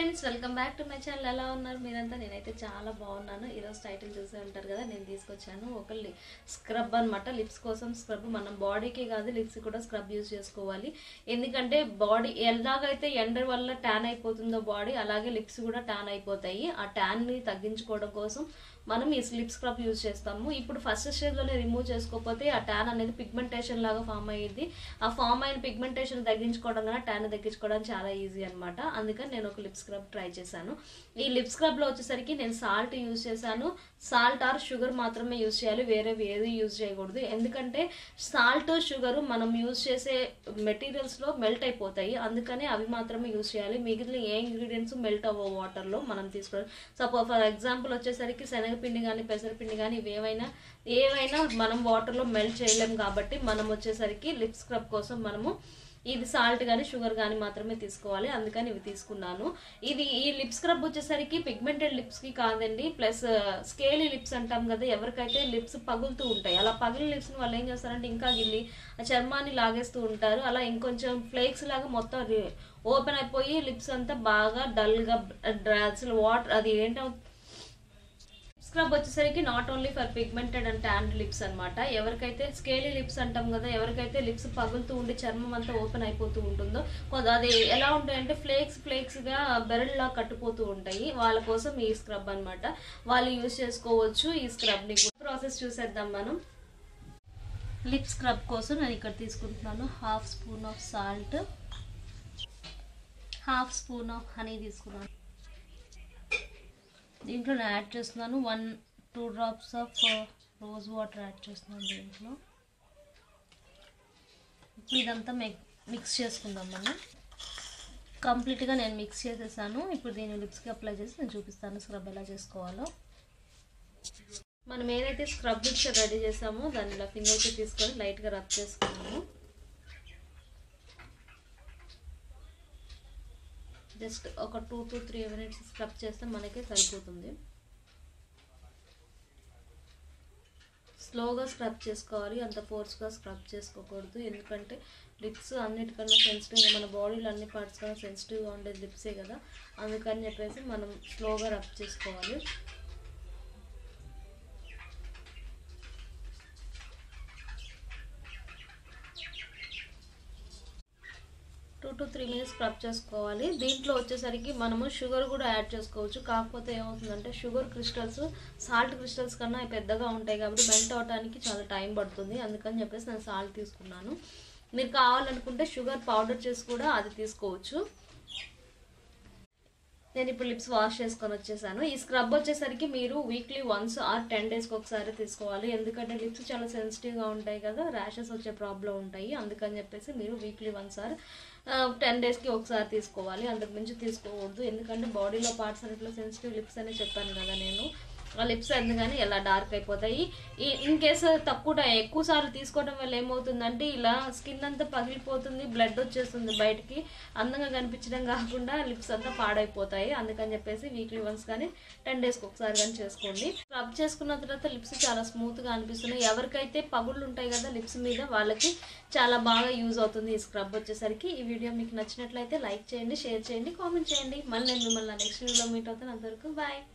friends welcome back to my channel ఎలా ఉన్నారు మీరంతా నేనైతే చాలా బాగున్నాను ఈరోజు టైటిల్ చూసే ఉంటారు కదా నేను తీసుకొచ్చాను ఒక స్క్రబ్ అన్నమాట లిప్స్ కోసం స్క్రబ్ మనం బాడీకి కాదు లిప్స్ కూడా స్క్రబ్ యూజ్ చేసుకోవాలి ఎందుకంటే బాడీ ఎలాగైతే ఎండ వల్ల ట్యాన్ అయిపోతుందో బాడీ అలాగే లిప్స్ కూడా ట్యాన్ అయిపోతాయి ఆ ట్యాన్ని తగ్గించుకోవడం కోసం మనం ఈ లిప్ స్క్రబ్ యూజ్ చేస్తాము ఇప్పుడు ఫస్ట్ స్టేజ్లోనే రిమూవ్ చేసుకోకపోతే ఆ ట్యాన్ అనేది పిగ్మెంటేషన్ లాగా ఫామ్ అయ్యింది ఆ ఫామ్ అయిన పిగ్మెంటేషన్ తగ్గించుకోవడం కన్నా ట్యాన్ తగ్గించుకోవడం చాలా ఈజీ అనమాట అందుకని నేను ఒక లిప్ స్క్రబ్ ట్రై చేశాను ఈ లిప్ స్క్రబ్లో వచ్చేసరికి నేను సాల్ట్ యూజ్ చేశాను సాల్ట్ ఆర్ షుగర్ మాత్రమే యూజ్ చేయాలి వేరే ఏది యూజ్ చేయకూడదు ఎందుకంటే సాల్ట్ షుగర్ మనం యూజ్ చేసే మెటీరియల్స్లో మెల్ట్ అయిపోతాయి అందుకని అవి మాత్రమే యూజ్ చేయాలి మిగిలిన ఏ ఇంగ్రీడియంట్స్ మెల్ట్ అవ్వవు వాటర్లో మనం తీసుకోవడం సపోజ్ ఫర్ ఎగ్జాంపుల్ వచ్చేసరికి శనగపిండి కానీ పెసరపిండి కానీ ఇవేవైనా ఏవైనా మనం వాటర్లో మెల్ట్ చేయలేం కాబట్టి మనం వచ్చేసరికి లిప్ స్క్రబ్ కోసం మనము ఇది సాల్ట్ కానీ షుగర్ కానీ మాత్రమే తీసుకోవాలి అందుకని ఇవి తీసుకున్నాను ఇది ఈ లిప్ స్క్రబ్ వచ్చేసరికి పిగ్మెంటెడ్ లిప్స్కి కాదండి ప్లస్ స్కేలీ లిప్స్ అంటాం కదా ఎవరికైతే లిప్స్ పగులుతూ ఉంటాయి అలా పగిలిన లిప్స్ని వాళ్ళు ఏం చేస్తారంటే ఇంకా గిల్లి ఆ చర్మాన్ని లాగేస్తూ ఉంటారు అలా ఇంకొంచెం ఫ్లేక్స్ లాగా మొత్తం ఓపెన్ అయిపోయి లిప్స్ అంతా బాగా డల్గా అసలు వాటర్ అది ఏంటో స్క్రబ్ వచ్చేసరికి not only for pigmented and tan lips అనమాట ఎవరికైతే స్కేలీ లిప్స్ అంటాం కదా ఎవరికైతే లిప్స్ పగులుతూ ఉండి చర్మం అంతా ఓపెన్ అయిపోతూ ఉంటుందో కొంత అది ఎలా ఉంటాయంటే ఫ్లేక్స్ ఫ్లేక్స్గా బెరల్లా కట్టుపోతూ ఉంటాయి వాళ్ళ కోసం ఈ స్క్రబ్ అనమాట వాళ్ళు యూజ్ చేసుకోవచ్చు ఈ స్క్రబ్ని ప్రాసెస్ చూసేద్దాం మనం లిప్ స్క్రబ్ కోసం నేను ఇక్కడ తీసుకుంటున్నాను half spoon of salt half spoon of honey తీసుకున్నాను దీంట్లో నేను యాడ్ చేస్తున్నాను one two drops of rose water add చేస్తున్నాను దీంట్లో ఇప్పుడు ఇదంతా మిక్స్ చేసుకుందాం మనం కంప్లీట్గా నేను మిక్స్ చేసేసాను ఇప్పుడు దీన్ని లిప్స్కి అప్లై చేసి నేను చూపిస్తాను స్క్రబ్ ఎలా చేసుకోవాలో మనం ఏదైతే స్క్రబ్ మిక్చర్ రెడీ చేసామో దాన్ని ఇలా ఫింగర్కి తీసుకొని లైట్గా రబ్ చేసుకున్నాము జస్ట్ ఒక two to three minutes scrub చేస్తే మనకి సరిపోతుంది స్లోగా స్క్రబ్ చేసుకోవాలి అంత ఫోర్స్గా స్క్రబ్ చేసుకోకూడదు ఎందుకంటే లిప్స్ అన్నిటికన్నా సెన్సిటివ్గా మన బాడీలో అన్ని పార్ట్స్ కన్నా సెన్సిటివ్గా ఉండేది లిప్సే కదా అందుకని చెప్పేసి మనం స్లోగా రబ్ చేసుకోవాలి two to three minutes scrub చేసుకోవాలి దీంట్లో వచ్చేసరికి మనము షుగర్ కూడా యాడ్ చేసుకోవచ్చు కాకపోతే ఏమవుతుందంటే షుగర్ క్రిస్టల్స్ సాల్ట్ క్రిస్టల్స్ కన్నా పెద్దగా ఉంటాయి కాబట్టి మెల్ట్ అవడానికి చాలా టైం పడుతుంది అందుకని చెప్పేసి నేను సాల్ట్ తీసుకున్నాను మీరు కావాలనుకుంటే షుగర్ పౌడర్ చేసి కూడా అది తీసుకోవచ్చు నేను ఇప్పుడు లిప్స్ వాష్ చేసుకొని వచ్చేసాను ఈ స్క్రబ్ వచ్చేసరికి మీరు వీక్లీ వన్స్ ఆర్ టెన్ డేస్కి ఒకసారి తీసుకోవాలి ఎందుకంటే లిప్స్ చాలా సెన్సిటివ్గా ఉంటాయి కదా ర్యాషెస్ వచ్చే ప్రాబ్లం ఉంటాయి అందుకని చెప్పేసి మీరు వీక్లీ వన్స్ ఆర్ టెన్ డేస్కి ఒకసారి తీసుకోవాలి అంతకు మించి తీసుకోకూడదు ఎందుకంటే బాడీలో పార్ట్స్ అన్నిట్లో సెన్సిటివ్ లిప్స్ అని చెప్పాను కదా నేను ఆ లిప్స్ ఎందుకని ఇలా డార్క్ అయిపోతాయి ఈ ఇన్ కేసు తక్కువ టైం ఎక్కువ సార్లు తీసుకోవడం వల్ల ఏమవుతుందంటే ఇలా స్కిన్ అంతా పగిలిపోతుంది బ్లడ్ వచ్చేస్తుంది బయటికి అందంగా కనిపించడం కాకుండా లిప్స్ అంతా పాడైపోతాయి అందుకని చెప్పేసి వీక్లీ వన్స్ కానీ టెన్ డేస్కి ఒకసారి కానీ చేసుకోండి రబ్ చేసుకున్న తర్వాత లిప్స్ చాలా స్మూత్గా అనిపిస్తున్నాయి ఎవరికైతే పగుళ్ళు ఉంటాయి కదా లిప్స్ మీద వాళ్ళకి చాలా బాగా యూజ్ అవుతుంది ఈ స్క్రబ్ వచ్చేసరికి ఈ వీడియో మీకు నచ్చినట్లయితే లైక్ చేయండి షేర్ చేయండి కామెంట్ చేయండి మళ్ళీ నేను మిమ్మల్ని నెక్స్ట్ వీడియోలో మీట్ అవుతాను అంతవరకు బాయ్